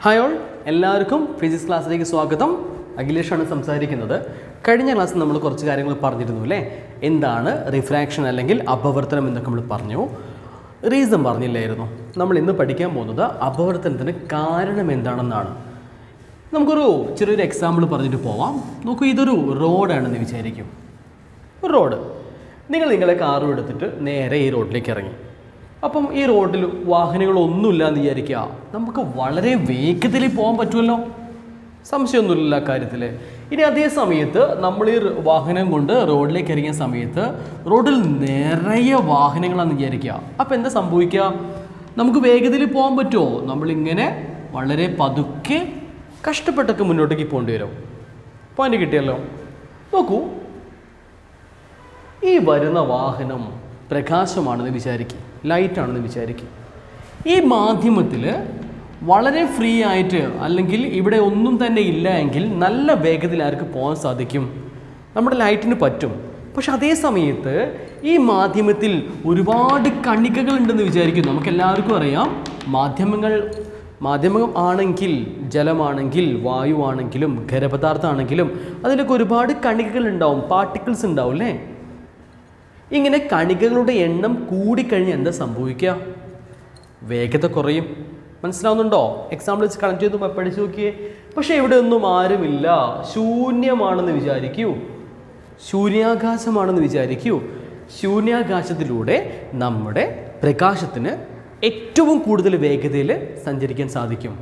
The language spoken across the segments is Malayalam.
ഹായ് ഓൾ എല്ലാവർക്കും ഫിസിക്സ് ക്ലാസ്സിലേക്ക് സ്വാഗതം അഖിലേഷാണ് സംസാരിക്കുന്നത് കഴിഞ്ഞ ക്ലാസ്സിൽ നമ്മൾ കുറച്ച് കാര്യങ്ങൾ പറഞ്ഞിരുന്നു അല്ലേ എന്താണ് റിഫ്രാക്ഷൻ അല്ലെങ്കിൽ അപവർത്തനം എന്നൊക്കെ നമ്മൾ പറഞ്ഞു റീസൺ പറഞ്ഞില്ലായിരുന്നു നമ്മൾ ഇന്ന് പഠിക്കാൻ പോകുന്നത് അപവർത്തനത്തിന് കാരണം എന്താണെന്നാണ് നമുക്കൊരു ചെറിയൊരു എക്സാമ്പിൾ പറഞ്ഞിട്ട് പോവാം നോക്കൂ ഇതൊരു റോഡാണെന്ന് വിചാരിക്കും ഒരു റോഡ് നിങ്ങൾ നിങ്ങളെ കാറും എടുത്തിട്ട് നേരെ ഈ റോഡിലേക്ക് ഇറങ്ങി അപ്പം ഈ റോഡിൽ വാഹനങ്ങളൊന്നുമില്ല എന്ന് വിചാരിക്കുക നമുക്ക് വളരെ വേഗത്തിൽ പോകാൻ പറ്റുമല്ലോ സംശയമൊന്നുമില്ല ആ കാര്യത്തിൽ ഇനി അതേ സമയത്ത് നമ്മൾ ഈ റ് വാഹനം കൊണ്ട് റോഡിലേക്ക് ഇറങ്ങിയ സമയത്ത് റോഡിൽ നിറയെ വാഹനങ്ങളാണെന്ന് വിചാരിക്കുക അപ്പം എന്താ സംഭവിക്കുക നമുക്ക് വേഗത്തിൽ പോകാൻ പറ്റുമോ നമ്മളിങ്ങനെ വളരെ പതുക്കെ കഷ്ടപ്പെട്ടൊക്കെ മുന്നോട്ടേക്ക് പോകേണ്ടി വരും പോയിന്റ് കിട്ടിയല്ലോ നോക്കൂ ഈ വരുന്ന വാഹനം പ്രകാശമാണെന്ന് വിചാരിക്കും ലൈറ്റാണെന്ന് വിചാരിക്കും ഈ മാധ്യമത്തിൽ വളരെ ഫ്രീ ആയിട്ട് അല്ലെങ്കിൽ ഇവിടെ ഒന്നും തന്നെ ഇല്ല എങ്കിൽ നല്ല വേഗത്തിൽ ആർക്ക് പോകാൻ സാധിക്കും നമ്മുടെ ലൈറ്റിന് പറ്റും പക്ഷെ അതേ സമയത്ത് ഈ മാധ്യമത്തിൽ ഒരുപാട് കണികകൾ ഉണ്ടെന്ന് വിചാരിക്കും നമുക്ക് എല്ലാവർക്കും അറിയാം മാധ്യമങ്ങൾ മാധ്യമം ആണെങ്കിൽ ജലമാണെങ്കിൽ വായുവാണെങ്കിലും ഖരപദാർത്ഥമാണെങ്കിലും അതിലൊക്കെ ഒരുപാട് കണികകൾ ഉണ്ടാവും പാർട്ടിക്കിൾസ് ഉണ്ടാവും അല്ലേ ഇങ്ങനെ കണികകളുടെ എണ്ണം കൂടിക്കഴിഞ്ഞ് എന്താ സംഭവിക്കുക വേഗത കുറയും മനസ്സിലാവുന്നുണ്ടോ എക്സാമ്പിൾ വെച്ച് കണക്ട് ചെയ്ത് പ- പഠിച്ചു നോക്കിയേ പക്ഷേ ഇവിടെ ഒന്നും ആരുമില്ല ശൂന്യമാണെന്ന് വിചാരിക്കൂ ശൂന്യാകാശമാണെന്ന് വിചാരിക്കൂ ശൂന്യാകാശത്തിലൂടെ നമ്മുടെ പ്രകാശത്തിന് ഏറ്റവും കൂടുതൽ വേഗതയിൽ സഞ്ചരിക്കാൻ സാധിക്കും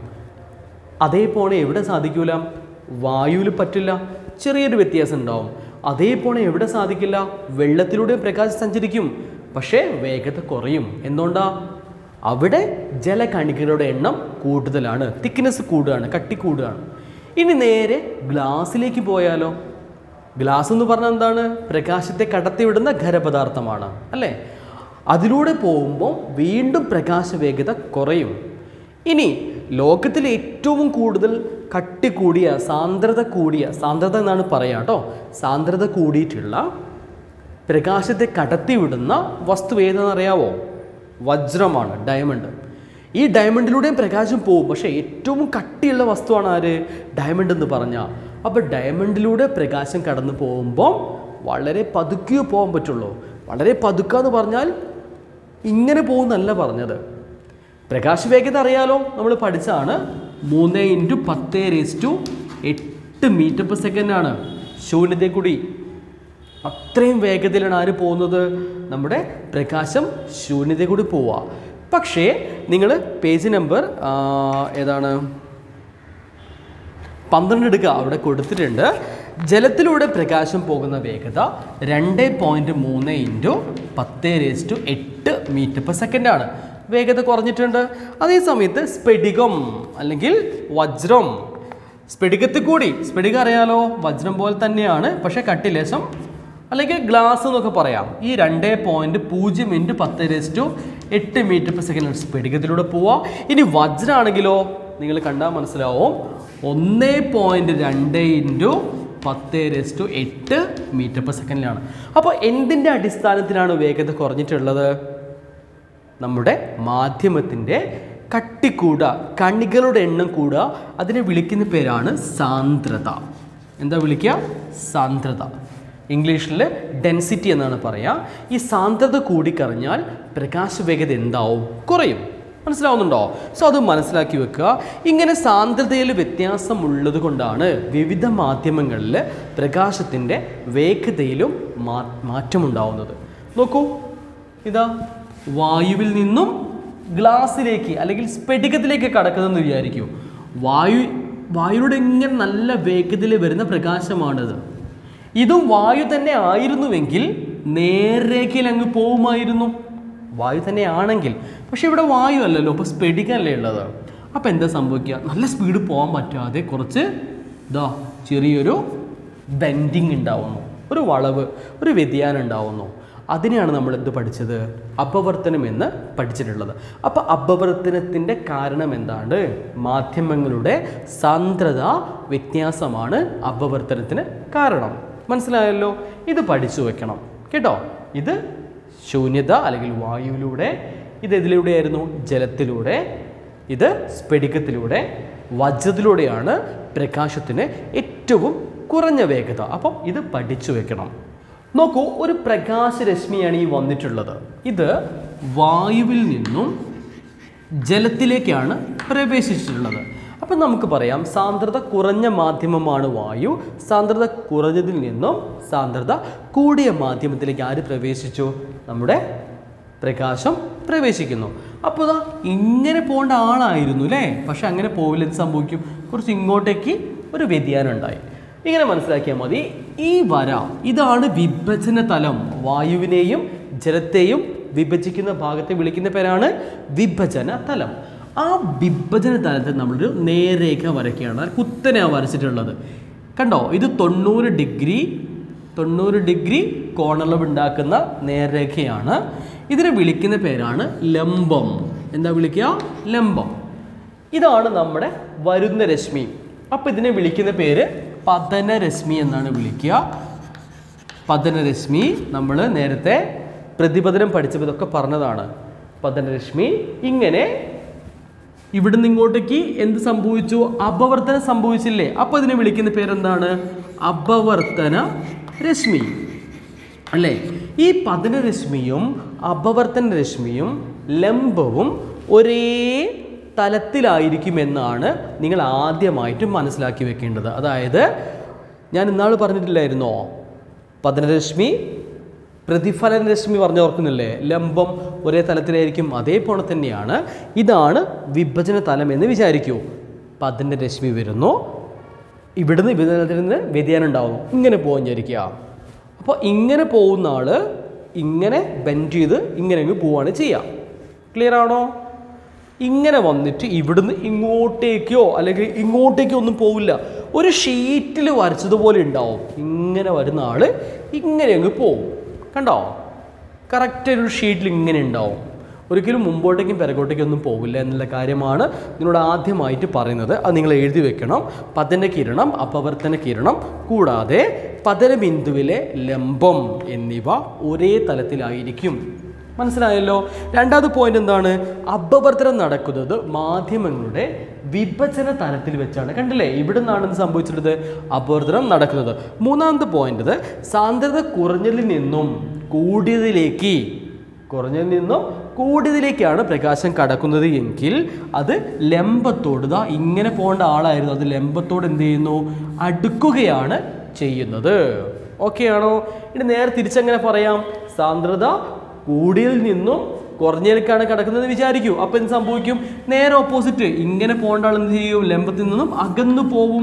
അതേപോലെ എവിടെ സാധിക്കൂല വായുവിൽ പറ്റില്ല ചെറിയൊരു വ്യത്യാസം ഉണ്ടാവും അതേപോലെ എവിടെ സാധിക്കില്ല വെള്ളത്തിലൂടെ പ്രകാശം സഞ്ചരിക്കും പക്ഷേ വേഗത കുറയും എന്തുകൊണ്ടാ അവിടെ ജലകണികകളുടെ എണ്ണം കൂടുതലാണ് തിക്നെസ് കൂടുകയാണ് കട്ടി കൂടുകയാണ് ഇനി നേരെ ഗ്ലാസ്സിലേക്ക് പോയാലോ ഗ്ലാസ് എന്ന് പറഞ്ഞാൽ എന്താണ് പ്രകാശത്തെ കടത്തിവിടുന്ന ഖരപദാർത്ഥമാണ് അല്ലേ അതിലൂടെ പോകുമ്പോൾ വീണ്ടും പ്രകാശ വേഗത കുറയും ഇനി ലോകത്തിൽ ഏറ്റവും കൂടുതൽ കട്ടി കൂടിയ സാന്ദ്രത കൂടിയ സാന്ദ്രത എന്നാണ് പറയാ കേട്ടോ സാന്ദ്രത കൂടിയിട്ടുള്ള പ്രകാശത്തെ കടത്തിവിടുന്ന വസ്തു ഏതെന്ന് അറിയാവോ വജ്രമാണ് ഡയമണ്ട് ഈ ഡയമണ്ടിലൂടെയും പ്രകാശം പോകും പക്ഷേ ഏറ്റവും കട്ടിയുള്ള വസ്തുവാണ് ആര് ഡയമണ്ട് എന്ന് പറഞ്ഞാൽ അപ്പോൾ ഡയമണ്ടിലൂടെ പ്രകാശം കടന്നു പോകുമ്പോൾ വളരെ പതുക്കിയേ പോകാൻ പറ്റുള്ളൂ വളരെ പതുക്കുക എന്ന് പറഞ്ഞാൽ ഇങ്ങനെ പോകുന്നല്ല പറഞ്ഞത് പ്രകാശ വേഗത അറിയാലോ നമ്മൾ പഠിച്ചാണ് മൂന്ന് ഇൻറ്റു പത്ത് റേസ് ടു എട്ട് മീറ്റർ പെർ സെക്കൻഡ് ആണ് ശൂന്യതയിൽ കൂടി അത്രയും വേഗതയിലാണ് ആര് പോകുന്നത് നമ്മുടെ പ്രകാശം ശൂന്യതയിൽ കൂടി പോവുക പക്ഷേ നിങ്ങൾ പേജ് നമ്പർ ആ, ഏതാണ് പന്ത്രണ്ട് എടുക്കുക അവിടെ കൊടുത്തിട്ടുണ്ട് ജലത്തിലൂടെ പ്രകാശം പോകുന്ന വേഗത രണ്ട് പോയിൻറ്റ് മൂന്ന് ഇൻറ്റു പത്ത് റേസ് ടു എട്ട് മീറ്റർ പെർ സെക്കൻഡ് ആണ് വേഗത കുറഞ്ഞിട്ടുണ്ട് അതേ സമയത്ത് സ്ഫടികം അല്ലെങ്കിൽ വജ്രം സ്ഫടികത്തിൽ കൂടി സ്ഫടികം അറിയാലോ വജ്രം പോലെ തന്നെയാണ് പക്ഷേ കട്ടിലേശം അല്ലെങ്കിൽ ഗ്ലാസ് എന്നൊക്കെ പറയാം ഈ രണ്ട് പോയിൻറ്റ് പൂജ്യം ഇൻറ്റു പത്ത് റേസ് ടു എട്ട് മീറ്റർ പെർ സെക്കൻഡ് സ്ഫടികത്തിലൂടെ പോവാം ഇനി വജ്രാണെങ്കിലോ നിങ്ങൾ കണ്ടാൽ മനസ്സിലാവും ഒന്ന് പോയിൻറ്റ് രണ്ട് ഇൻറ്റു പത്ത് റേസ് ടു എട്ട് മീറ്റർ പെർ സെക്കൻഡിലാണ് അപ്പോൾ എന്തിൻ്റെ അടിസ്ഥാനത്തിലാണ് വേഗത കുറഞ്ഞിട്ടുള്ളത് നമ്മുടെ മാധ്യമത്തിൻ്റെ കട്ടി കൂടുക കണികളുടെ എണ്ണം കൂടുക അതിനെ വിളിക്കുന്ന പേരാണ് സാന്ദ്രത എന്താ വിളിക്കുക സാന്ദ്രത ഇംഗ്ലീഷിൽ ഡെൻസിറ്റി എന്നാണ് പറയുക ഈ സാന്ദ്രത കൂടിക്കറിഞ്ഞാൽ പ്രകാശ വേഗത എന്താവും കുറയും മനസ്സിലാവുന്നുണ്ടോ സോ അത് മനസ്സിലാക്കി വെക്കുക ഇങ്ങനെ സാന്ദ്രതയിൽ വ്യത്യാസമുള്ളത് കൊണ്ടാണ് വിവിധ മാധ്യമങ്ങളിൽ പ്രകാശത്തിൻ്റെ വേഗതയിലും മാ മാറ്റമുണ്ടാവുന്നത് നോക്കൂ ഇതാ വായുവിൽ നിന്നും ഗ്ലാസ്സിലേക്ക് അല്ലെങ്കിൽ സ്ഫടികത്തിലേക്ക് കടക്കുന്നതെന്ന് വിചാരിക്കൂ വായു വായുവിടെ ഇങ്ങനെ നല്ല വേഗതയിൽ വരുന്ന പ്രകാശമാണിത് ഇതും വായു തന്നെ ആയിരുന്നുവെങ്കിൽ നേരേഖയിൽ അങ്ങ് പോകുമായിരുന്നു വായു തന്നെ ആണെങ്കിൽ പക്ഷെ ഇവിടെ വായു അല്ലല്ലോ അപ്പോൾ സ്ഫടികല്ലേ ഉള്ളത് അപ്പോൾ എന്താ സംഭവിക്കുക നല്ല സ്പീഡ് പോകാൻ പറ്റാതെ കുറച്ച് ഇതാ ചെറിയൊരു ബെൻഡിങ് ഉണ്ടാവുന്നു ഒരു വളവ് ഒരു വ്യതിയാനം ഉണ്ടാവുന്നു അതിനെയാണ് നമ്മൾ എന്ത് പഠിച്ചത് അപവർത്തനം എന്ന് പഠിച്ചിട്ടുള്ളത് അപ്പോൾ അപവർത്തനത്തിൻ്റെ കാരണം എന്താണ് മാധ്യമങ്ങളുടെ സാന്ദ്രത വ്യത്യാസമാണ് അപവർത്തനത്തിന് കാരണം മനസ്സിലായല്ലോ ഇത് പഠിച്ചു വെക്കണം കേട്ടോ ഇത് ശൂന്യത അല്ലെങ്കിൽ വായുവിലൂടെ ഇത് ഇതിലൂടെയായിരുന്നു ജലത്തിലൂടെ ഇത് സ്ഫടികത്തിലൂടെ വജ്രത്തിലൂടെയാണ് പ്രകാശത്തിന് ഏറ്റവും കുറഞ്ഞ വേഗത അപ്പം ഇത് പഠിച്ചു വെക്കണം നോക്കൂ ഒരു പ്രകാശരശ്മിയാണ് ഈ വന്നിട്ടുള്ളത് ഇത് വായുവിൽ നിന്നും ജലത്തിലേക്കാണ് പ്രവേശിച്ചിട്ടുള്ളത് അപ്പം നമുക്ക് പറയാം സാന്ദ്രത കുറഞ്ഞ മാധ്യമമാണ് വായു സാന്ദ്രത കുറഞ്ഞതിൽ നിന്നും സാന്ദ്രത കൂടിയ മാധ്യമത്തിലേക്ക് ആര് പ്രവേശിച്ചു നമ്മുടെ പ്രകാശം പ്രവേശിക്കുന്നു അപ്പോൾ ഇതാ ഇങ്ങനെ പോകേണ്ട ആളായിരുന്നു അല്ലേ പക്ഷെ അങ്ങനെ പോവില്ല എന്ത് സംഭവിക്കും കുറച്ച് ഇങ്ങോട്ടേക്ക് ഒരു വ്യതിയാനം ഉണ്ടായി ഇങ്ങനെ മനസ്സിലാക്കിയാൽ മതി ഈ വര ഇതാണ് വിഭജന തലം വായുവിനെയും ജലത്തെയും വിഭജിക്കുന്ന ഭാഗത്തെ വിളിക്കുന്ന പേരാണ് വിഭജന തലം ആ വിഭജന തലത്തിൽ നമ്മളൊരു നേർരേഖ വരയ്ക്കുകയാണ് അത് കുത്തനെയാണ് വരച്ചിട്ടുള്ളത് കണ്ടോ ഇത് തൊണ്ണൂറ് ഡിഗ്രി തൊണ്ണൂറ് ഡിഗ്രി കോണളവ് ഉണ്ടാക്കുന്ന നേർരേഖയാണ് ഇതിനെ വിളിക്കുന്ന പേരാണ് ലംബം എന്താ വിളിക്കുക ലംബം ഇതാണ് നമ്മുടെ വരുന്ന രശ്മി അപ്പോൾ ഇതിനെ വിളിക്കുന്ന പേര് പതനരശ്മി എന്നാണ് വിളിക്കുക പതനരശ്മി നമ്മൾ നേരത്തെ പ്രതിപതനം പഠിച്ചപ്പോൾ ഇതൊക്കെ പറഞ്ഞതാണ് പതനരശ്മി ഇങ്ങനെ ഇവിടുന്ന് ഇങ്ങോട്ടേക്ക് എന്ത് സംഭവിച്ചു അപവർത്തനം സംഭവിച്ചില്ലേ അപ്പോൾ ഇതിനെ വിളിക്കുന്ന പേരെന്താണ് അപവർത്തന രശ്മി അല്ലേ ഈ പതനരശ്മിയും അപവർത്തന രശ്മിയും ലംബവും ഒരേ തലത്തിലായിരിക്കുമെന്നാണ് നിങ്ങൾ ആദ്യമായിട്ട് മനസ്സിലാക്കി വെക്കേണ്ടത് അതായത് ഞാൻ ഇന്നാൾ പറഞ്ഞിട്ടില്ലായിരുന്നോ പതനരശ്മി പ്രതിഫലന രശ്മി പറഞ്ഞു ഓർക്കുന്നില്ലേ ലംബം ഒരേ തലത്തിലായിരിക്കും അതേപോലെ തന്നെയാണ് ഇതാണ് വിഭജന തലം എന്ന് വിചാരിക്കൂ പതിൻ്റെ രശ്മി വരുന്നു ഇവിടുന്ന് വിഭജനത്തിൽ നിന്ന് വ്യതിയാനം ഉണ്ടാവുന്നു ഇങ്ങനെ പോകാൻ വിചാരിക്കുക അപ്പോൾ ഇങ്ങനെ പോകുന്ന ആൾ ഇങ്ങനെ ബെൻഡ് ചെയ്ത് ഇങ്ങനെ അങ്ങ് പോവാണ് ചെയ്യുക ക്ലിയർ ആണോ ഇങ്ങനെ വന്നിട്ട് ഇവിടുന്ന് ഇങ്ങോട്ടേക്കോ അല്ലെങ്കിൽ ഇങ്ങോട്ടേക്കോ ഒന്നും പോവില്ല ഒരു ഷീറ്റിൽ വരച്ചതുപോലെ ഉണ്ടാവും ഇങ്ങനെ വരുന്ന ആൾ ഇങ്ങനെ അങ്ങ് പോവും കണ്ടോ കറക്റ്റ് ഒരു ഷീറ്റിൽ ഇങ്ങനെ ഉണ്ടാവും ഒരിക്കലും മുമ്പോട്ടേക്കും പിറകോട്ടേക്കും ഒന്നും പോവില്ല എന്നുള്ള കാര്യമാണ് നിങ്ങളോട് ആദ്യമായിട്ട് പറയുന്നത് അത് നിങ്ങൾ എഴുതി വെക്കണം പതന കിരണം അപവർത്തന കിരണം കൂടാതെ പതന ബിന്ദുവിലെ ലംബം എന്നിവ ഒരേ തലത്തിലായിരിക്കും മനസ്സിലായല്ലോ രണ്ടാമത് പോയിന്റ് എന്താണ് അപവർത്തനം നടക്കുന്നത് മാധ്യമങ്ങളുടെ വിഭജന തലത്തിൽ വെച്ചാണ് കണ്ടില്ലേ ഇവിടെ നിന്നാണ് ഇത് സംഭവിച്ചിട്ടുള്ളത് അപവർത്തനം നടക്കുന്നത് മൂന്നാമത്തെ പോയിന്റ് സാന്ദ്രത കുറഞ്ഞതിൽ നിന്നും കൂടിയതിലേക്ക് കുറഞ്ഞതിൽ നിന്നും കൂടിയതിലേക്കാണ് പ്രകാശം കടക്കുന്നത് എങ്കിൽ അത് ലംബത്തോട് ദാ ഇങ്ങനെ പോകേണ്ട ആളായിരുന്നു അത് ലംബത്തോട് എന്ത് ചെയ്യുന്നു അടുക്കുകയാണ് ചെയ്യുന്നത് ഓക്കെ ആണോ ഇനി നേരെ തിരിച്ചെങ്ങനെ പറയാം സാന്ദ്രത കൂടിയതിൽ നിന്നും കുറഞ്ഞതിലേക്കാണ് കിടക്കുന്നത് വിചാരിക്കൂ അപ്പം എന്ത് സംഭവിക്കും നേരെ ഓപ്പോസിറ്റ് ഇങ്ങനെ പോകേണ്ട ആൾ എന്ത് ചെയ്യും ലംബത്തിൽ നിന്നും അകന്നു പോവും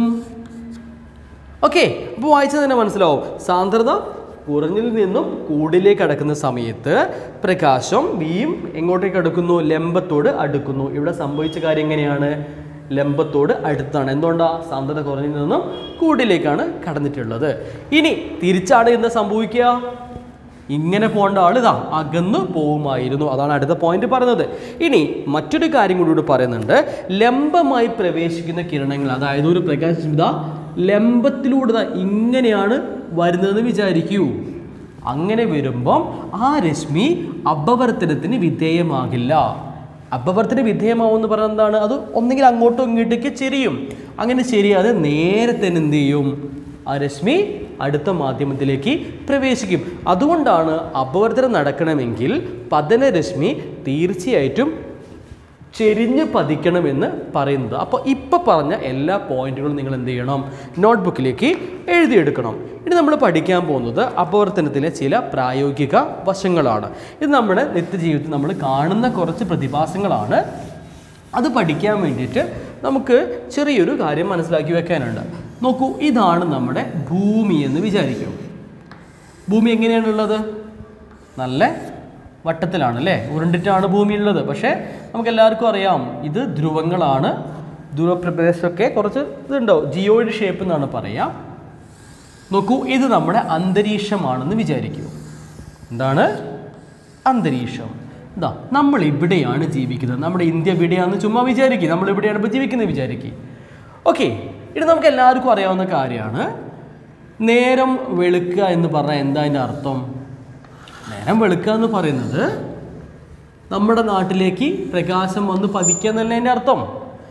ഓക്കെ അപ്പോൾ വായിച്ചാൽ തന്നെ മനസ്സിലാവും സാന്ദ്രത കുറഞ്ഞതിൽ നിന്നും കൂടിലേക്ക് അടുക്കുന്ന സമയത്ത് പ്രകാശം വീം എങ്ങോട്ടേക്ക് അടുക്കുന്നു ലംബത്തോട് അടുക്കുന്നു ഇവിടെ സംഭവിച്ച കാര്യം എങ്ങനെയാണ് ലംബത്തോട് അടുത്താണ് എന്തുകൊണ്ടാണ് സാന്ദ്രത കുറഞ്ഞതിൽ നിന്നും കൂടിലേക്കാണ് കടന്നിട്ടുള്ളത് ഇനി തിരിച്ചാണ് എന്താ സംഭവിക്കുക ഇങ്ങനെ പോകേണ്ട ആൾ ഇതാ അകന്നു പോവുമായിരുന്നു അതാണ് അടുത്ത പോയിന്റ് പറയുന്നത് ഇനി മറ്റൊരു കാര്യം കൂടി ഇവിടെ പറയുന്നുണ്ട് ലംബമായി പ്രവേശിക്കുന്ന കിരണങ്ങൾ അതായത് ഒരു പ്രകാശം ഇതാ ലംബത്തിലൂടെ ദാ ഇങ്ങനെയാണ് വരുന്നതെന്ന് വിചാരിക്കൂ അങ്ങനെ വരുമ്പം ആ രശ്മി അപവർത്തനത്തിന് വിധേയമാകില്ല അപവർത്തന വിധേയമാവും എന്ന് പറയുന്നത് എന്താണ് അത് ഒന്നെങ്കിൽ അങ്ങോട്ടോ ഇങ്ങോട്ടേക്ക് ചെരിയും അങ്ങനെ ശരിയാതെ നേരെ തന്നെ എന്ത് ചെയ്യും ആ രശ്മി അടുത്ത മാധ്യമത്തിലേക്ക് പ്രവേശിക്കും അതുകൊണ്ടാണ് അപവർത്തനം നടക്കണമെങ്കിൽ പതനരശ്മി തീർച്ചയായിട്ടും ചെരിഞ്ഞ് പതിക്കണമെന്ന് പറയുന്നത് അപ്പോൾ ഇപ്പോൾ പറഞ്ഞ എല്ലാ പോയിന്റുകളും നിങ്ങൾ എന്ത് ചെയ്യണം നോട്ട്ബുക്കിലേക്ക് എഴുതിയെടുക്കണം ഇനി നമ്മൾ പഠിക്കാൻ പോകുന്നത് അപവർത്തനത്തിലെ ചില പ്രായോഗിക വശങ്ങളാണ് ഇത് നമ്മുടെ നിത്യജീവിതത്തിൽ നമ്മൾ കാണുന്ന കുറച്ച് പ്രതിഭാസങ്ങളാണ് അത് പഠിക്കാൻ വേണ്ടിയിട്ട് നമുക്ക് ചെറിയൊരു കാര്യം മനസ്സിലാക്കി വെക്കാനുണ്ട് നോക്കൂ ഇതാണ് നമ്മുടെ ഭൂമി എന്ന് വിചാരിക്കും ഭൂമി എങ്ങനെയാണുള്ളത് നല്ല വട്ടത്തിലാണ് അല്ലേ ഉരുണ്ടിട്ടാണ് ഭൂമി ഉള്ളത് പക്ഷേ നമുക്ക് എല്ലാവർക്കും അറിയാം ഇത് ധ്രുവങ്ങളാണ് ധ്രുവപ്രദേശമൊക്കെ കുറച്ച് ഇതുണ്ടോ ജിയോയിഡ് ഷേപ്പ് എന്നാണ് പറയാം നോക്കൂ ഇത് നമ്മുടെ അന്തരീക്ഷമാണെന്ന് വിചാരിക്കൂ എന്താണ് അന്തരീക്ഷം ഇതാ നമ്മൾ ഇവിടെയാണ് ജീവിക്കുന്നത് നമ്മുടെ ഇന്ത്യ ഇവിടെയാണെന്ന് ചുമ്മാ വിചാരിക്കുക നമ്മൾ ഇവിടെയാണ് ഇപ്പോൾ ജീവിക്കുന്നത് വിചാരിക്കുക ഓക്കെ ഇത് നമുക്ക് എല്ലാവർക്കും അറിയാവുന്ന കാര്യമാണ് നേരം വെളുക്കുക എന്ന് പറഞ്ഞാൽ എന്താ അതിൻ്റെ അർത്ഥം നേരം വെളുക്കുക എന്ന് പറയുന്നത് നമ്മുടെ നാട്ടിലേക്ക് പ്രകാശം വന്ന് പതിക്കുക എന്നല്ല അതിൻ്റെ അർത്ഥം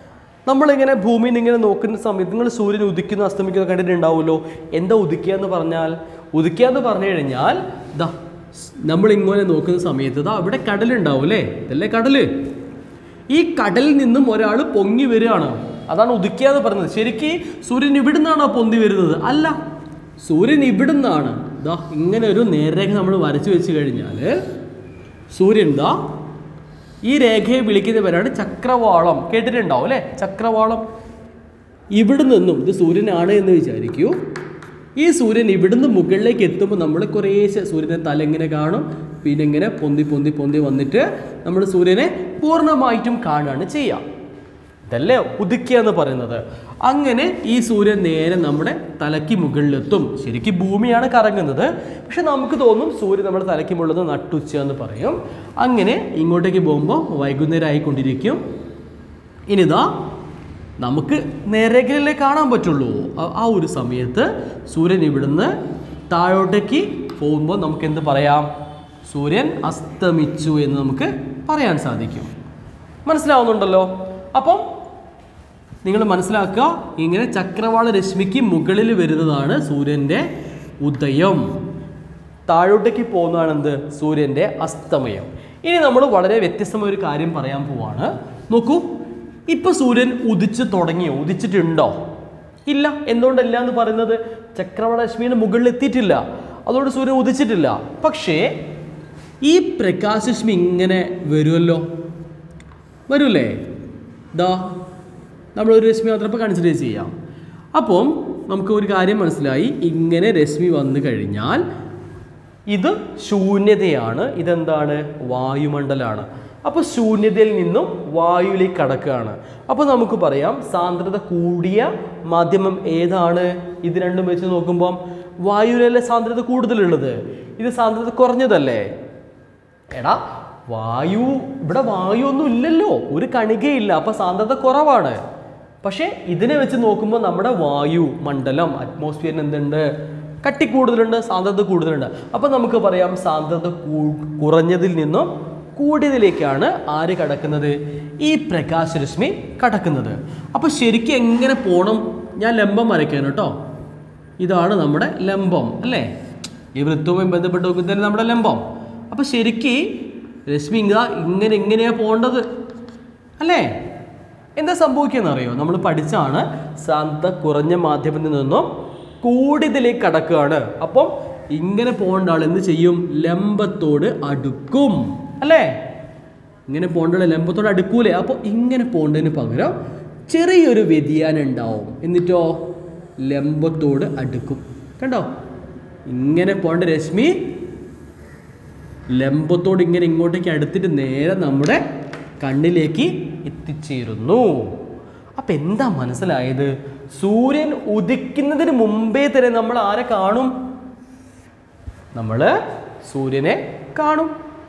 നമ്മളിങ്ങനെ ഭൂമിയിൽ നിന്ന് ഇങ്ങനെ നോക്കുന്ന സമയത്ത് നിങ്ങൾ സൂര്യൻ ഉദിക്കുന്ന അസ്തമിക്കുന്ന കണ്ടിട്ടുണ്ടാവുമല്ലോ എന്താ ഉദിക്കുക എന്ന് പറഞ്ഞാൽ ഉദിക്കുക എന്ന് പറഞ്ഞു കഴിഞ്ഞാൽ ദാ നമ്മൾ ഇങ്ങനെ നോക്കുന്ന സമയത്ത് ദാ ഇവിടെ കടലുണ്ടാവും അല്ലേ ഇതല്ലേ കടല് ഈ കടലിൽ നിന്നും ഒരാൾ പൊങ്ങി വരികയാണ് അതാണ് ഉദിക്കുക എന്ന് പറയുന്നത് ശരിക്ക് സൂര്യൻ ഇവിടുന്നാണോ പൊന്തി വരുന്നത് അല്ല സൂര്യൻ ഇവിടുന്നാണ് ദാ ഇങ്ങനെ ഒരു നേർരേഖ നമ്മൾ വരച്ചു വെച്ച് കഴിഞ്ഞാൽ സൂര്യൻ ദാ ഈ രേഖയെ വിളിക്കുന്ന പേരാണ് ചക്രവാളം കേട്ടിട്ടുണ്ടാവും അല്ലേ ചക്രവാളം ഇവിടെ നിന്നും ഇത് സൂര്യനാണ് എന്ന് വിചാരിക്കൂ ഈ സൂര്യൻ ഇവിടുന്ന് മുകളിലേക്ക് എത്തുമ്പോൾ നമ്മൾ കുറേശ്ശെ സൂര്യൻ്റെ തല ഇങ്ങനെ കാണും പിന്നെ ഇങ്ങനെ പൊന്തി പൊന്തി പൊന്തി വന്നിട്ട് നമ്മൾ സൂര്യനെ പൂർണ്ണമായിട്ടും കാണുകയാണ് ചെയ്യുക ഇതല്ലേ ഉദിക്കുക എന്ന് പറയുന്നത് അങ്ങനെ ഈ സൂര്യൻ നേരെ നമ്മുടെ തലയ്ക്ക് മുകളിലെത്തും ശരിക്കും ഭൂമിയാണ് കറങ്ങുന്നത് പക്ഷെ നമുക്ക് തോന്നും സൂര്യൻ നമ്മുടെ തലയ്ക്ക് മുകളിൽ നട്ടുച്ച എന്ന് പറയും അങ്ങനെ ഇങ്ങോട്ടേക്ക് പോകുമ്പോൾ വൈകുന്നേരം ആയിക്കൊണ്ടിരിക്കും ഇനിതാ നമുക്ക് നേരേക്കലല്ലേ കാണാൻ പറ്റുള്ളൂ ആ- ആ ഒരു സമയത്ത് സൂര്യൻ ഇവിടുന്ന് താഴോട്ടേക്ക് പോകുമ്പോൾ നമുക്ക് എന്ത് പറയാം സൂര്യൻ അസ്തമിച്ചു എന്ന് നമുക്ക് പറയാൻ സാധിക്കും മനസ്സിലാവുന്നുണ്ടല്ലോ അപ്പം നിങ്ങൾ മനസ്സിലാക്കുക ഇങ്ങനെ ചക്രവാള രശ്മിക്ക് മുകളിൽ വരുന്നതാണ് സൂര്യൻ്റെ ഉദയം താഴോട്ടേക്ക് പോകുന്നതാണ് എന്ത് സൂര്യൻ്റെ അസ്തമയം ഇനി നമ്മൾ വളരെ വ്യത്യസ്തമായ ഒരു കാര്യം പറയാൻ പോവാണ് നോക്കൂ ഇപ്പൊ സൂര്യൻ ഉദിച്ച് തുടങ്ങിയോ ഉദിച്ചിട്ടുണ്ടോ ഇല്ല എന്തുകൊണ്ടല്ല എന്ന് പറയുന്നത് ചക്രവാള രശ്മിയുടെ മുകളിൽ എത്തിയിട്ടില്ല അതുകൊണ്ട് സൂര്യൻ ഉദിച്ചിട്ടില്ല പക്ഷേ ഈ പ്രകാശരശ്മി ഇങ്ങനെ വരുമല്ലോ വരൂലേ ദാ നമ്മളൊരു രശ്മി മാത്രം ഇപ്പോൾ കൺസിഡർ ചെയ്യാം അപ്പം നമുക്ക് ഒരു കാര്യം മനസ്സിലായി ഇങ്ങനെ രശ്മി വന്നു കഴിഞ്ഞാൽ ഇത് ശൂന്യതയാണ് ഇതെന്താണ് വായുമണ്ഡലമാണ് അപ്പോൾ ശൂന്യതയിൽ നിന്നും വായുവിലേക്ക് കടക്കുകയാണ് അപ്പോൾ നമുക്ക് പറയാം സാന്ദ്രത കൂടിയ മാധ്യമം ഏതാണ് ഇത് രണ്ടും വെച്ച് നോക്കുമ്പം വായുവിലല്ലേ സാന്ദ്രത കൂടുതലുള്ളത് ഇത് സാന്ദ്രത കുറഞ്ഞതല്ലേ എടാ വായു ഇവിടെ വായു ഒന്നും ഇല്ലല്ലോ ഒരു കണികയില്ല അപ്പൊ സാന്ദ്രത കുറവാണ് പക്ഷേ ഇതിനെ വെച്ച് നോക്കുമ്പോൾ നമ്മുടെ വായു മണ്ഡലം അറ്റ്മോസ്ഫിയറിന് എന്തുണ്ട് കട്ടി കൂടുതലുണ്ട് സാന്ദ്രത കൂടുതലുണ്ട് അപ്പം നമുക്ക് പറയാം സാന്ദ്രത കൂ- കുറഞ്ഞതിൽ നിന്നും കൂടിയതിലേക്കാണ് ആര് കടക്കുന്നത് ഈ പ്രകാശരശ്മി കടക്കുന്നത് അപ്പോൾ ശരിക്കും എങ്ങനെ പോകണം ഞാൻ ലംബം വരയ്ക്കാൻ കേട്ടോ ഇതാണ് നമ്മുടെ ലംബം അല്ലേ ഈ വൃത്തവുമായി ബന്ധപ്പെട്ട് നോക്കുന്നത് നമ്മുടെ ലംബം അപ്പോൾ ശരിക്ക് രശ്മി ഇങ്ങ ഇങ്ങനെ ഇങ്ങനെയാണ് പോകേണ്ടത് അല്ലേ എന്താ സംഭവിക്കുന്നത് അറിയോ നമ്മൾ പഠിച്ചാണ് സാന്ദ്രത കുറഞ്ഞ മാധ്യമത്തിൽ നിന്നും കൂടുതലേക്ക് കടക്കുകയാണ് അപ്പം ഇങ്ങനെ പോകേണ്ട ആൾ എന്ത് ചെയ്യും ലംബത്തോട് അടുക്കും അല്ലേ ഇങ്ങനെ പോകേണ്ട ആൾ ലംബത്തോട് അടുക്കൂലേ അപ്പോൾ ഇങ്ങനെ പോകേണ്ടതിന് പകരം ചെറിയൊരു വ്യതിയാനം ഉണ്ടാവും എന്നിട്ടോ ലംബത്തോട് അടുക്കും കണ്ടോ ഇങ്ങനെ പോകേണ്ട രശ്മി ലംബത്തോട് ഇങ്ങനെ ഇങ്ങോട്ടേക്ക് അടുത്തിട്ട് നേരെ നമ്മുടെ കണ്ണിലേക്ക് എത്തിച്ചേരുന്നു അപ്പം എന്താ മനസ്സിലായത് സൂര്യൻ ഉദിക്കുന്നതിന് മുമ്പേ തന്നെ നമ്മൾ ആരെ കാണും നമ്മൾ സൂര്യനെ കാണും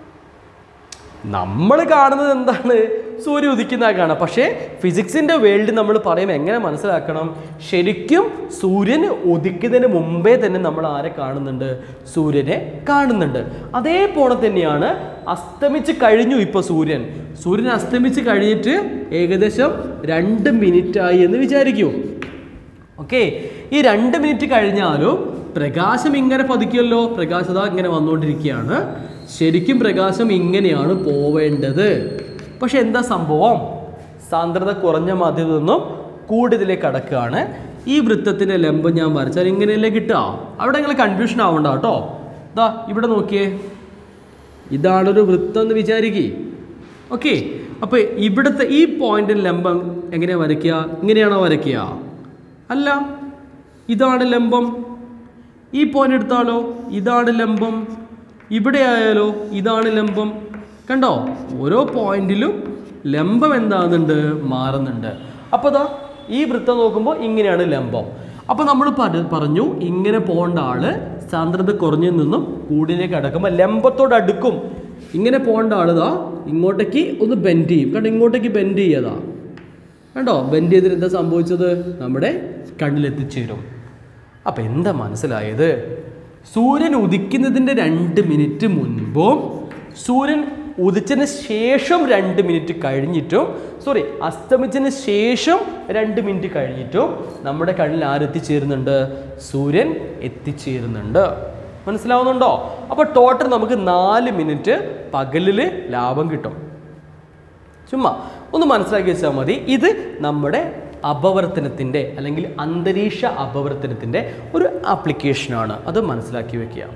നമ്മൾ കാണുന്നത് എന്താണ് സൂര്യൻ ഉദിക്കുന്ന കാണാം പക്ഷേ ഫിസിക്സിൻ്റെ വേൾഡ് നമ്മൾ പറയുമ്പോൾ എങ്ങനെ മനസ്സിലാക്കണം ശരിക്കും സൂര്യൻ ഉദിക്കുന്നതിന് മുമ്പേ തന്നെ നമ്മൾ ആരെ കാണുന്നുണ്ട് സൂര്യനെ കാണുന്നുണ്ട് അതേപോലെ തന്നെയാണ് അസ്തമിച്ച് കഴിഞ്ഞു ഇപ്പോൾ സൂര്യൻ സൂര്യൻ അസ്തമിച്ച് കഴിഞ്ഞിട്ട് ഏകദേശം രണ്ട് മിനിറ്റായി എന്ന് വിചാരിക്കൂ ഓക്കെ ഈ രണ്ട് മിനിറ്റ് കഴിഞ്ഞാലും പ്രകാശം ഇങ്ങനെ പതിക്കുമല്ലോ പ്രകാശത ഇങ്ങനെ വന്നുകൊണ്ടിരിക്കുകയാണ് ശരിക്കും പ്രകാശം ഇങ്ങനെയാണ് പോവേണ്ടത് പക്ഷെ എന്താ സംഭവം സാന്ദ്രത കുറഞ്ഞ മാധ്യമത്തിൽ നിന്നും കൂടുതലേക്ക് കടക്കുകയാണ് ഈ വൃത്തത്തിൻ്റെ ലംബം ഞാൻ വരച്ചാൽ ഇങ്ങനെയല്ലേ കിട്ടുക അവിടെ നിങ്ങൾ കൺഫ്യൂഷൻ ആവണ്ട കേട്ടോ ഇതാ ഇവിടെ നോക്കിയേ ഇതാണൊരു വൃത്തം എന്ന് വിചാരിക്കേ ഓക്കെ അപ്പോൾ ഇവിടുത്തെ ഈ പോയിന്റിൽ ലംബം എങ്ങനെയാണ് വരയ്ക്കുക ഇങ്ങനെയാണോ വരയ്ക്കുക അല്ല ഇതാണ് ലംബം ഈ പോയിന്റ് എടുത്താലോ ഇതാണ് ലംബം ഇവിടെ ആയാലോ ഇതാണ് ലംബം കണ്ടോ ഓരോ പോയിന്റിലും ലംബം എന്താകുന്നുണ്ട് മാറുന്നുണ്ട് അപ്പോൾ ദാ ഈ വൃത്തം നോക്കുമ്പോൾ ഇങ്ങനെയാണ് ലംബം അപ്പോൾ നമ്മൾ പറ- പറഞ്ഞു ഇങ്ങനെ പോകേണ്ട ആള് സാന്ദ്രത കുറഞ്ഞു നിന്നും കൂടിലേക്ക് അടക്കുമ്പോൾ ലംബത്തോട് അടുക്കും ഇങ്ങനെ പോകേണ്ട ആള് ദാ ഇങ്ങോട്ടേക്ക് ഒന്ന് ബെൻഡ് ചെയ്യും കാരണം ഇങ്ങോട്ടേക്ക് ബെൻഡ് ചെയ്യതാ കണ്ടോ ബെൻഡ് ചെയ്തിട്ട് എന്താ സംഭവിച്ചത് നമ്മുടെ കണ്ണിലെത്തിച്ചേരും അപ്പം എന്താ മനസ്സിലായത് സൂര്യൻ ഉദിക്കുന്നതിൻ്റെ രണ്ട് മിനിറ്റ് മുൻപും സൂര്യൻ ഉദിച്ചതിന് ശേഷം രണ്ട് മിനിറ്റ് കഴിഞ്ഞിട്ടും സോറി അസ്തമിച്ചതിന് ശേഷം രണ്ട് മിനിറ്റ് കഴിഞ്ഞിട്ടും നമ്മുടെ കണ്ണിൽ ആരെത്തിച്ചേരുന്നുണ്ട് സൂര്യൻ എത്തിച്ചേരുന്നുണ്ട് മനസ്സിലാവുന്നുണ്ടോ അപ്പോൾ ടോട്ടൽ നമുക്ക് നാല് മിനിറ്റ് പകലിൽ ലാഭം കിട്ടും ചുമ്മാ ഒന്ന് മനസ്സിലാക്കി വെച്ചാൽ മതി ഇത് നമ്മുടെ അപവർത്തനത്തിൻ്റെ അല്ലെങ്കിൽ അന്തരീക്ഷ അപവർത്തനത്തിൻ്റെ ഒരു ആപ്ലിക്കേഷനാണ് അത് മനസ്സിലാക്കി വെക്കുക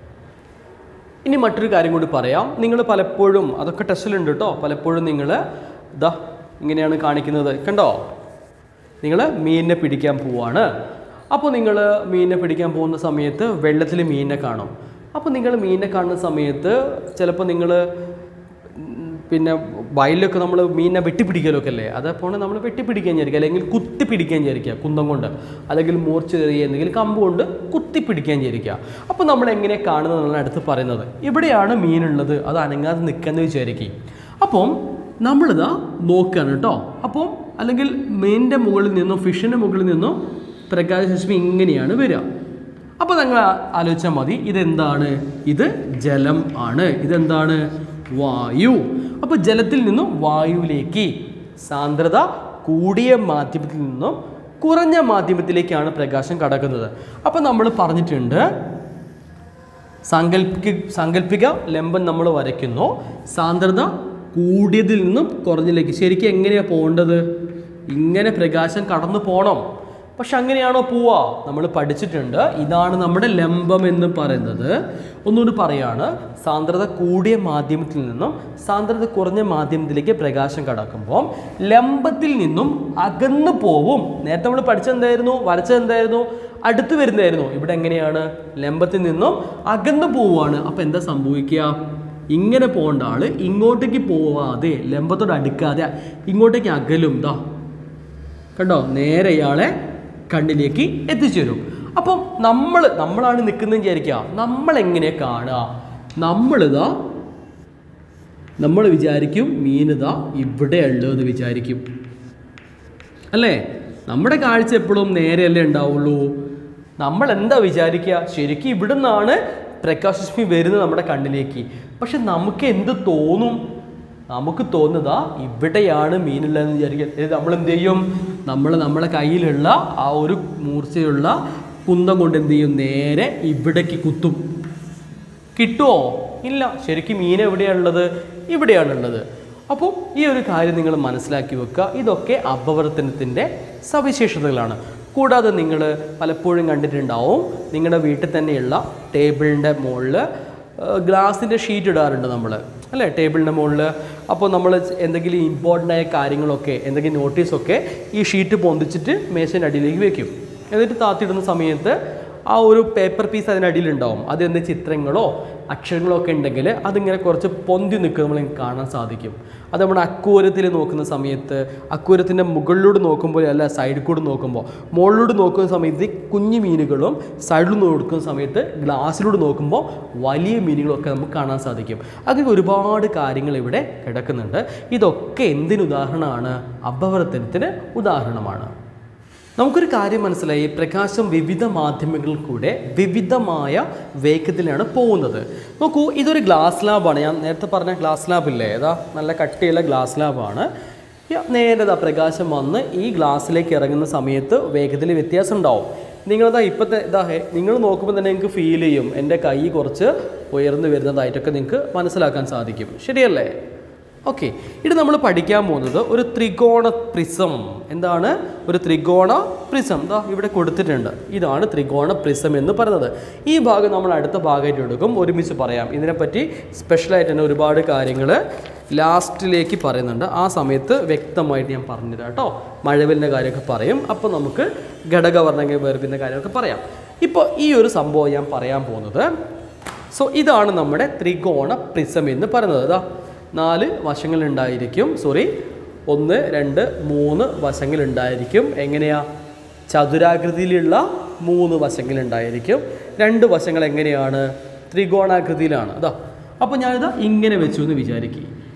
ഇനി മറ്റൊരു കാര്യം കൂടി പറയാം നിങ്ങൾ പലപ്പോഴും അതൊക്കെ ടെസ്റ്റിലുണ്ട് കേട്ടോ പലപ്പോഴും നിങ്ങൾ ഇതാ ഇങ്ങനെയാണ് കാണിക്കുന്നത് കണ്ടോ നിങ്ങൾ മീനിനെ പിടിക്കാൻ പോവാണ് അപ്പോൾ നിങ്ങൾ മീനിനെ പിടിക്കാൻ പോകുന്ന സമയത്ത് വെള്ളത്തിൽ മീനിനെ കാണും അപ്പോൾ നിങ്ങൾ മീനിനെ കാണുന്ന സമയത്ത് ചിലപ്പോൾ നിങ്ങൾ പിന്നെ വയലിലൊക്കെ നമ്മൾ മീനിനെ വെട്ടിപ്പിടിക്കലൊക്കെ അല്ലേ അതപ്പോൾ നമ്മൾ വെട്ടിപ്പിടിക്കാൻ വിചാരിക്കുക അല്ലെങ്കിൽ കുത്തി പിടിക്കാൻ വിചാരിക്കുക കുന്തം കൊണ്ട് അല്ലെങ്കിൽ മൂർച്ച ചെറിയ എന്തെങ്കിലും കമ്പ് കൊണ്ട് കുത്തി പിടിക്കാൻ വിചാരിക്കുക അപ്പോൾ നമ്മൾ എങ്ങനെ കാണുന്നതെന്നാണ് അടുത്ത് പറയുന്നത് ഇവിടെയാണ് മീനുള്ളത് അത് അനങ്ങാതെ നിൽക്കുന്നത് വിചാരിക്കും അപ്പം നമ്മളിതാ നോക്കുകയാണ് കേട്ടോ അപ്പം അല്ലെങ്കിൽ മീനിൻ്റെ മുകളിൽ നിന്നും ഫിഷിൻ്റെ മുകളിൽ നിന്നും പ്രകാശരശ്മി ഇങ്ങനെയാണ് വരിക അപ്പോൾ നിങ്ങൾ ആലോചിച്ചാൽ മതി ഇതെന്താണ് ഇത് ജലം ആണ് ഇതെന്താണ് വായു അപ്പോൾ ജലത്തിൽ നിന്നും വായുവിലേക്ക് സാന്ദ്രത കൂടിയ മാധ്യമത്തിൽ നിന്നും കുറഞ്ഞ മാധ്യമത്തിലേക്കാണ് പ്രകാശം കടക്കുന്നത് അപ്പോൾ നമ്മൾ പറഞ്ഞിട്ടുണ്ട് സാങ്കല്പിക സാങ്കല്പിക ലംബം നമ്മൾ വരയ്ക്കുന്നു സാന്ദ്രത കൂടിയതിൽ നിന്നും കുറഞ്ഞിലേക്ക് ശരിക്കും എങ്ങനെയാണ് പോകേണ്ടത് ഇങ്ങനെ പ്രകാശം കടന്നു പോകണം പക്ഷെ അങ്ങനെയാണോ പോവാ നമ്മൾ പഠിച്ചിട്ടുണ്ട് ഇതാണ് നമ്മുടെ ലംബം എന്ന് പറയുന്നത് ഒന്നുകൂടി പറയാണ് സാന്ദ്രത കൂടിയ മാധ്യമത്തിൽ നിന്നും സാന്ദ്രത കുറഞ്ഞ മാധ്യമത്തിലേക്ക് പ്രകാശം കടക്കുമ്പോൾ ലംബത്തിൽ നിന്നും അകന്നു പോവും നേരത്തെ നമ്മൾ പഠിച്ചെന്തായിരുന്നു വരച്ചത് എന്തായിരുന്നു അടുത്ത് വരുന്നതായിരുന്നു ഇവിടെ എങ്ങനെയാണ് ലംബത്തിൽ നിന്നും അകന്നു പോവുകയാണ് അപ്പോൾ എന്താ സംഭവിക്കുക ഇങ്ങനെ പോകേണ്ട ആള് ഇങ്ങോട്ടേക്ക് പോവാതെ ലംബത്തോട് അടുക്കാതെ ഇങ്ങോട്ടേക്ക് അകലും ദാ കണ്ടോ നേരെ ഇയാളെ കണ്ണിലേക്ക് എത്തിച്ചേരും അപ്പം നമ്മൾ നമ്മളാണ് നിൽക്കുന്നത് വിചാരിക്കുക നമ്മൾ എങ്ങനെ കാണുക നമ്മളിതാ നമ്മൾ വിചാരിക്കും മീനിതാ ഇവിടെ ഉള്ളതെന്ന് വിചാരിക്കും അല്ലേ നമ്മുടെ കാഴ്ച എപ്പോഴും നേരെയല്ലേ ഉണ്ടാവുള്ളൂ നമ്മൾ എന്താ വിചാരിക്കുക ശരിക്കും ഇവിടെ നിന്നാണ് പ്രകാശരശ്മി വരുന്നത് നമ്മുടെ കണ്ണിലേക്ക് പക്ഷെ നമുക്ക് എന്ത് തോന്നും നമുക്ക് തോന്നുന്നതാ ഇവിടെയാണ് മീനുള്ളതെന്ന് വിചാരിക്കുക നമ്മൾ എന്ത് ചെയ്യും നമ്മൾ നമ്മളെ കയ്യിലുള്ള ആ ഒരു മൂർച്ചയുള്ള കുന്തം കൊണ്ട് എന്ത് ചെയ്യും നേരെ ഇവിടേക്ക് കുത്തും കിട്ടുമോ ഇല്ല ശരിക്കും മീൻ എവിടെയാണുള്ളത് ഇവിടെയാണുള്ളത് അപ്പോൾ ഈ ഒരു കാര്യം നിങ്ങൾ മനസ്സിലാക്കി വെക്കുക ഇതൊക്കെ അപവർത്തനത്തിൻ്റെ സവിശേഷതകളാണ് കൂടാതെ നിങ്ങൾ പലപ്പോഴും കണ്ടിട്ടുണ്ടാവും നിങ്ങളുടെ വീട്ടിൽ തന്നെയുള്ള ടേബിളിൻ്റെ മുകളിൽ ഗ്ലാസിൻ്റെ ഷീറ്റ് ഇടാറുണ്ട് നമ്മൾ അല്ലേ ടേബിളിൻ്റെ മുകളിൽ അപ്പോൾ നമ്മൾ എന്തെങ്കിലും ഇമ്പോർട്ടൻ്റ് ആയ കാര്യങ്ങളൊക്കെ എന്തെങ്കിലും നോട്ടീസൊക്കെ ഈ ഷീറ്റ് പൊന്തിച്ചിട്ട് മേശൻ്റെ അടിയിലേക്ക് വെക്കും എന്നിട്ട് താത്തിയിടുന്ന സമയത്ത് ആ ഒരു പേപ്പർ പീസ് അതിനടിയിലുണ്ടാവും അതെന്ത് ചിത്രങ്ങളോ അക്ഷരങ്ങളോ ഒക്കെ ഉണ്ടെങ്കിൽ അതിങ്ങനെ കുറച്ച് പൊന്തി നിൽക്കുന്നത് നമ്മൾ കാണാൻ സാധിക്കും അത് നമ്മുടെ അക്കൂരത്തിൽ നോക്കുന്ന സമയത്ത് അക്കൂരത്തിൻ്റെ മുകളിലൂടെ നോക്കുമ്പോൾ അല്ല സൈഡിൽ കൂടെ നോക്കുമ്പോൾ മുകളിലൂടെ നോക്കുന്ന സമയത്ത് കുഞ്ഞു മീനുകളും സൈഡിൽ നോക്കുന്ന സമയത്ത് ഗ്ലാസ്സിലൂടെ നോക്കുമ്പോൾ വലിയ മീനുകളൊക്കെ നമുക്ക് കാണാൻ സാധിക്കും അങ്ങനെ ഒരുപാട് കാര്യങ്ങൾ ഇവിടെ കിടക്കുന്നുണ്ട് ഇതൊക്കെ എന്തിന് ഉദാഹരണമാണ് അപവർത്തനത്തിന് ഉദാഹരണമാണ് നമുക്കൊരു കാര്യം മനസ്സിലായി പ്രകാശം വിവിധ മാധ്യമങ്ങളിൽ കൂടെ വിവിധമായ വേഗത്തിലാണ് പോകുന്നത് നോക്കൂ ഇതൊരു ഗ്ലാസ് ലാബാണ് ഞാൻ നേരത്തെ പറഞ്ഞ ഗ്ലാസ് ലാബ് ഇല്ലേ ഏതാ നല്ല കട്ടിയുള്ള ഗ്ലാസ് ലാബാണ് നേരെ ഇതാ പ്രകാശം വന്ന് ഈ ഗ്ലാസ്സിലേക്ക് ഇറങ്ങുന്ന സമയത്ത് വേഗത്തിൽ വ്യത്യാസം ഉണ്ടാവും നിങ്ങളിതാ ഇപ്പോഴത്തെ ഇതാ ഹെ- നിങ്ങൾ നോക്കുമ്പോൾ തന്നെ നിങ്ങൾക്ക് ഫീൽ ചെയ്യും എൻ്റെ കൈ കുറച്ച് ഉയർന്നു വരുന്നതായിട്ടൊക്കെ നിങ്ങൾക്ക് മനസ്സിലാക്കാൻ സാധിക്കും ശരിയല്ലേ ഓക്കെ ഇത് നമ്മൾ പഠിക്കാൻ പോകുന്നത് ഒരു ത്രികോണ പ്രിസം എന്താണ് ഒരു ത്രികോണ പ്രിസം ദാ ഇവിടെ കൊടുത്തിട്ടുണ്ട് ഇതാണ് ത്രികോണ പ്രിസം എന്ന് പറയുന്നത് ഈ ഭാഗം നമ്മൾ അടുത്ത ഭാഗമായിട്ട് എടുക്കും ഒരുമിച്ച് പറയാം ഇതിനെപ്പറ്റി സ്പെഷ്യലായിട്ട് തന്നെ ഒരുപാട് കാര്യങ്ങൾ ലാസ്റ്റിലേക്ക് പറയുന്നുണ്ട് ആ സമയത്ത് വ്യക്തമായിട്ട് ഞാൻ പറഞ്ഞുതരാം കേട്ടോ മഴവിലിൻ്റെ കാര്യമൊക്കെ പറയും അപ്പോൾ നമുക്ക് ഘടകവർണ്ണങ്ങൾ വേർപിൻ്റെ കാര്യമൊക്കെ പറയാം ഇപ്പോൾ ഈ ഒരു സംഭവം ഞാൻ പറയാൻ പോകുന്നത് സോ ഇതാണ് നമ്മുടെ ത്രികോണ പ്രിസം എന്ന് പറയുന്നത് ഇതാ നാല് വശങ്ങളുണ്ടായിരിക്കും സോറി ഒന്ന് രണ്ട് മൂന്ന് വശങ്ങളുണ്ടായിരിക്കും എങ്ങനെയാ ചതുരാകൃതിയിലുള്ള മൂന്ന് വശങ്ങളുണ്ടായിരിക്കും രണ്ട് വശങ്ങൾ എങ്ങനെയാണ് ത്രികോണാകൃതിയിലാണ് അതാ അപ്പോൾ ഞാനിതാ ഇങ്ങനെ വെച്ചു എന്ന് വിചാരിക്കും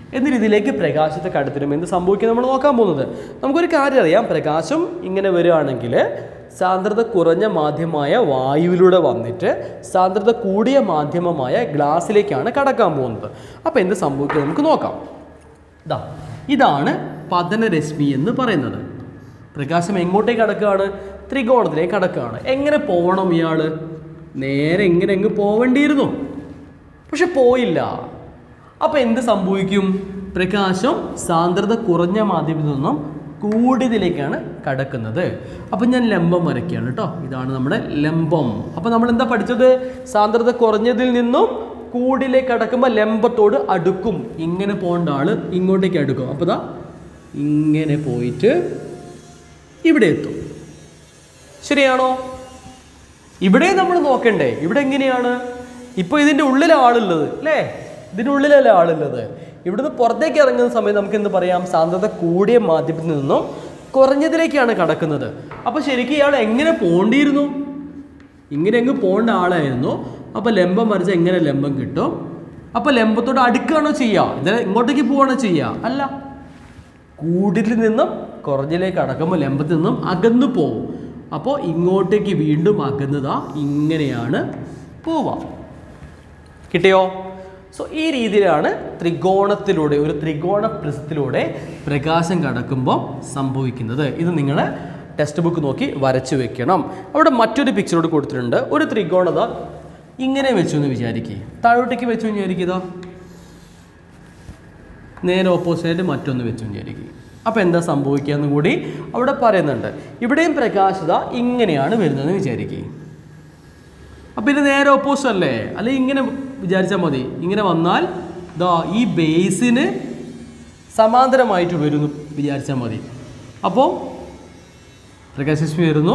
എന്ന രീതിയിലേക്ക് പ്രകാശത്തെ കടത്തിലും എന്ത് സംഭവിക്കും നമ്മൾ നോക്കാൻ പോകുന്നത് നമുക്കൊരു കാര്യം അറിയാം പ്രകാശം ഇങ്ങനെ വരികയാണെങ്കിൽ സാന്ദ്രത കുറഞ്ഞ മാധ്യമമായ വായുവിലൂടെ വന്നിട്ട് സാന്ദ്രത കൂടിയ മാധ്യമമായ ഗ്ലാസ്സിലേക്കാണ് കടക്കാൻ പോകുന്നത് അപ്പോൾ എന്ത് സംഭവിക്കും നമുക്ക് നോക്കാം ഇതാ ഇതാണ് പതനരശ്മി എന്ന് പറയുന്നത് പ്രകാശം എങ്ങോട്ടേക്ക് കടക്കുകയാണ് ത്രികോണത്തിലേക്ക് കടക്കുകയാണ് എങ്ങനെ പോകണം ഇയാൾ നേരെ എങ്ങനെ എങ്ങ് പോവേണ്ടിയിരുന്നു പക്ഷെ പോയില്ല അപ്പോൾ എന്ത് സംഭവിക്കും പ്രകാശം സാന്ദ്രത കുറഞ്ഞ മാധ്യമത്തിൽ നിന്നും കൂടിയതിലേക്കാണ് കടക്കുന്നത് അപ്പം ഞാൻ ലംബം വരയ്ക്കുകയാണ് കേട്ടോ ഇതാണ് നമ്മുടെ ലംബം അപ്പം നമ്മൾ എന്താ പഠിച്ചത് സാന്ദ്രത കുറഞ്ഞതിൽ നിന്നും കൂടിലേക്ക് കടക്കുമ്പോൾ ലംബത്തോട് അടുക്കും ഇങ്ങനെ പോകേണ്ട ആള് ഇങ്ങോട്ടേക്ക് അടുക്കും അപ്പോൾ ദാ ഇങ്ങനെ പോയിട്ട് ഇവിടെ എത്തും ശരിയാണോ ഇവിടെ നമ്മൾ നോക്കണ്ടേ ഇവിടെ എങ്ങനെയാണ് ഇപ്പോൾ ഇതിൻ്റെ ഉള്ളിലെ ആളുള്ളത് അല്ലേ ഇതിൻ്റെ ഉള്ളിലല്ലേ ആളുള്ളത് ഇവിടുന്ന് പുറത്തേക്ക് ഇറങ്ങുന്ന സമയത്ത് നമുക്ക് എന്ത് പറയാം സാന്ദ്രത കൂടിയ മാധ്യമത്തിൽ നിന്നും കുറഞ്ഞതിലേക്കാണ് കടക്കുന്നത് അപ്പോൾ ശരിക്കും ഇയാൾ എങ്ങനെ പോണ്ടിയിരുന്നു ഇങ്ങനെ അങ്ങ് പോകേണ്ട ആളായിരുന്നു അപ്പോൾ ലംബം വരച്ചാൽ എങ്ങനെ ലംബം കിട്ടും അപ്പോൾ ലംബത്തോട് അടുക്കുകയാണോ ചെയ്യുക ഇത് ഇങ്ങോട്ടേക്ക് പോവുകയാണോ ചെയ്യുക അല്ല കൂടുതൽ നിന്നും കുറഞ്ഞിലേക്ക് അടക്കുമ്പോൾ ലംബത്തിൽ നിന്നും അകന്നു പോകും അപ്പോൾ ഇങ്ങോട്ടേക്ക് വീണ്ടും അകന്നതാ ഇങ്ങനെയാണ് പോവുക കിട്ടിയോ സോ ഈ രീതിയിലാണ് ത്രികോണത്തിലൂടെ ഒരു ത്രികോണ പ്രിസത്തിലൂടെ പ്രകാശം കടക്കുമ്പോൾ സംഭവിക്കുന്നത് ഇത് നിങ്ങൾ ടെക്സ്റ്റ് ബുക്ക് നോക്കി വരച്ചു വെക്കണം അവിടെ മറ്റൊരു പിക്ചറോട് കൊടുത്തിട്ടുണ്ട് ഒരു ത്രികോണത ഇങ്ങനെ വെച്ചു എന്ന് വിചാരിക്കുക താഴോട്ടേക്ക് വെച്ചു എന്ന് വിചാരിക്കുക നേരെ ഓപ്പോസിറ്റായിട്ട് മറ്റൊന്ന് വെച്ചു വിചാരിക്കുക അപ്പോൾ എന്താ സംഭവിക്കുക എന്ന് കൂടി അവിടെ പറയുന്നുണ്ട് ഇവിടെയും പ്രകാശത ഇങ്ങനെയാണ് വരുന്നതെന്ന് വിചാരിക്കുക അപ്പോൾ ഇത് നേരെ ഓപ്പോസിറ്റ് അല്ലേ അല്ലെങ്കിൽ ഇങ്ങനെ വിചാരിച്ചാൽ മതി ഇങ്ങനെ വന്നാൽ ദാ ഈ ബേസിന് സമാന്തരമായിട്ട് വരുന്നു വിചാരിച്ചാൽ മതി അപ്പോൾ പ്രകാശരശ്മി വരുന്നു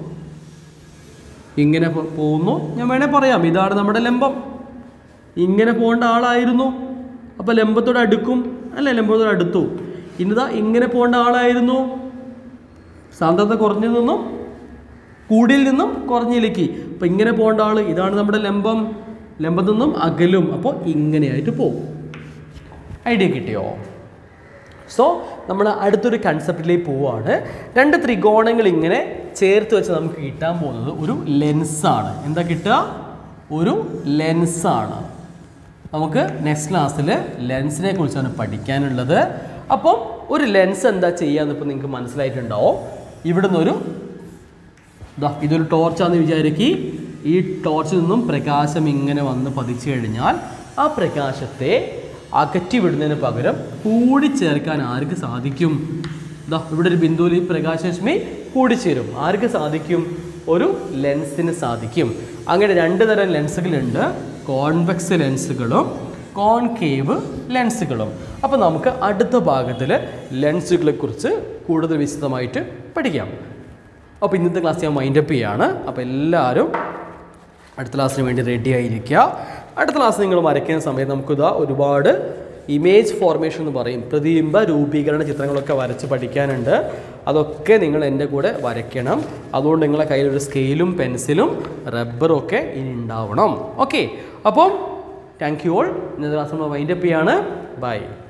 ഇങ്ങനെ പോ- പോകുന്നു ഞാൻ വേണേൽ പറയാം ഇതാണ് നമ്മുടെ ലംബം ഇങ്ങനെ പോകേണ്ട ആളായിരുന്നു അപ്പോൾ ലംബത്തോട് അടുക്കും അല്ലേ ലംബത്തോട് അടുത്തു ഇന്നിതാ ഇങ്ങനെ പോകേണ്ട ആളായിരുന്നു സാന്ദ്രത കുറഞ്ഞു നിന്നും കൂടിയിൽ നിന്നും കുറഞ്ഞിലേക്ക് അപ്പോൾ ഇങ്ങനെ പോകേണ്ട ആൾ ഇതാണ് നമ്മുടെ ലംബം ലംബത്തിൽ നിന്നും അകലും അപ്പോൾ ഇങ്ങനെയായിട്ട് പോകും ഐഡിയ കിട്ടിയോ സോ നമ്മൾ അടുത്തൊരു കൺസെപ്റ്റിലേക്ക് പോവുകയാണ് രണ്ട് ത്രികോണങ്ങൾ ഇങ്ങനെ ചേർത്ത് വെച്ച് നമുക്ക് കിട്ടാൻ പോകുന്നത് ഒരു ലെൻസാണ് എന്താ കിട്ടുക ഒരു ലെൻസാണ് നമുക്ക് നെക്സ്റ്റ് ക്ലാസ്സിൽ ലെൻസിനെ കുറിച്ചാണ് പഠിക്കാനുള്ളത് അപ്പം ഒരു ലെൻസ് എന്താ ചെയ്യാന്ന് ഇപ്പോൾ നിങ്ങൾക്ക് മനസ്സിലായിട്ടുണ്ടാവും ഇവിടുന്ന് ഒരു ദാ ഇതൊരു ടോർച്ചാന്ന് വിചാരിക്കി ഈ ടോർച്ചിൽ നിന്നും പ്രകാശം ഇങ്ങനെ വന്ന് പതിച്ചു കഴിഞ്ഞാൽ ആ പ്രകാശത്തെ അകറ്റി വിടുന്നതിന് പകരം കൂടിച്ചേർക്കാൻ ആർക്ക് സാധിക്കും ദാ ഇവിടെ ഒരു ബിന്ദുവിൽ ഈ പ്രകാശരശ്മി കൂടിച്ചേരും ആർക്ക് സാധിക്കും ഒരു ലെൻസിന് സാധിക്കും അങ്ങനെ രണ്ട് തരം ലെൻസുകളുണ്ട് കോൺവെക്സ് ലെൻസുകളും കോൺകേവ് ലെൻസുകളും അപ്പോൾ നമുക്ക് അടുത്ത ഭാഗത്തിൽ ലെൻസുകളെ കുറിച്ച് കൂടുതൽ വിശദമായിട്ട് പഠിക്കാം അപ്പോൾ ഇന്നത്തെ ക്ലാസ് ഞാൻ മൈൻഡപ്പ് ചെയ്യാണ് അപ്പോൾ എല്ലാവരും അടുത്ത ക്ലാസ്സിന് വേണ്ടി റെഡി ആയിരിക്കുക അടുത്ത ക്ലാസ് നിങ്ങൾ വരയ്ക്കുന്ന സമയത്ത് നമുക്കിതാ ഒരുപാട് ഇമേജ് ഫോർമേഷൻ എന്ന് പറയും പ്രതിബിംബ രൂപീകരണ ചിത്രങ്ങളൊക്കെ വരച്ച് പഠിക്കാനുണ്ട് അതൊക്കെ നിങ്ങൾ എൻ്റെ കൂടെ വരയ്ക്കണം അതുകൊണ്ട് നിങ്ങളെ കയ്യിൽ ഒരു സ്കെയിലും പെൻസിലും റബ്ബറും ഒക്കെ ഇനി ഉണ്ടാവണം ഓക്കെ അപ്പം താങ്ക് യു ഓൾ ഇന്നത്തെ ക്ലാസ് നമ്മൾ വൈൻഡപ്പ് ചെയ്യാണ് ബൈ